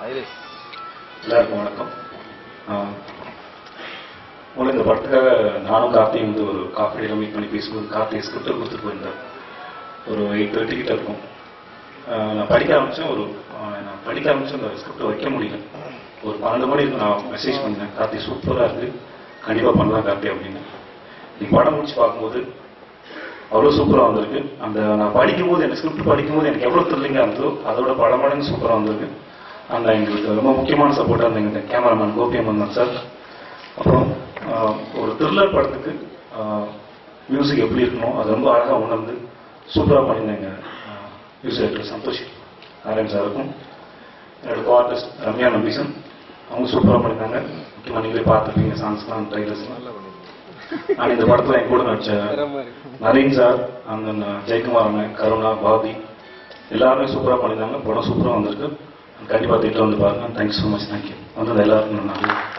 எல்லாருக்கும் வணக்கம் ஆஹ் முதல்ல இந்த படத்துக்காக நானும் கார்த்தியும் வந்து ஒரு காஃபி டேல மீட் பண்ணி பேசும்போது கார்த்திகை ஸ்கிரிப்ட் கொடுத்துட்டு போயிருந்தேன் ஒரு எயிட் தேர்ட்டி கிட்ட இருக்கும் ஆஹ் நான் படிக்க ஆரம்பிச்சேன் ஒரு ஆஹ் நான் படிக்க ஆரம்பிச்சேன் அந்த ஸ்கிரிப்ட் வைக்க முடியல ஒரு பன்னெண்டு மணி இருக்கு நான் மெசேஜ் பண்ணேன் கார்த்தி சூப்பராக இருக்கு கண்டிப்பாக பண்ணலாம் கார்த்தி அப்படின்னு நீ படம் முடிச்சு பார்க்கும்போது அவ்வளோ சூப்பராக வந்திருக்கு அந்த நான் படிக்கும்போது எனக்கு ஸ்கிரிப்ட் படிக்கும்போது எனக்கு எவ்வளோ த்ரில்லிங்காக இருந்ததோ அதோட படம் மடங்கு சூப்பராக வந்திருக்கு அந்த எங்களுக்கு ரொம்ப முக்கியமான சப்போர்ட்டாக இருந்த எங்கள் கேமராமேன் கோபியமந்தன் சார் அப்புறம் ஆஹ், ஒரு த்ரில்லர் படத்துக்கு மியூசிக் எப்படி இருக்கணும் அது ரொம்ப அழகாக உணர்ந்து சூப்பராக பண்ணியிருந்தாங்க மியூசிக் டைரக்டர் சந்தோஷ் நாராயண் சாருக்கும் என்னோட கோ ஆர்டிஸ்ட் ரம்யா நம்பீசன் அவங்க சூப்பராக பண்ணியிருந்தாங்க முக்கியமாக நீங்களே பார்த்துருப்பீங்க சாங்ஸ்லாம் ட்ரைலர்ஸ்லாம் நான் இந்த படத்தில் என் கூட நடிச்ச நரீன் சார் அந்த ஜெயக்குமார் அண்ணன் கருணா பாபி எல்லாருமே சூப்பராக பண்ணியிருந்தாங்க படம் சூப்பராக வந்திருக்கு கண்டிப்பாக திட்டம் வந்து பாருங்க தேங்க்ஸ் ஸோ மச் தேங்க்யூ வந்தது எல்லாருக்கும் நன்றி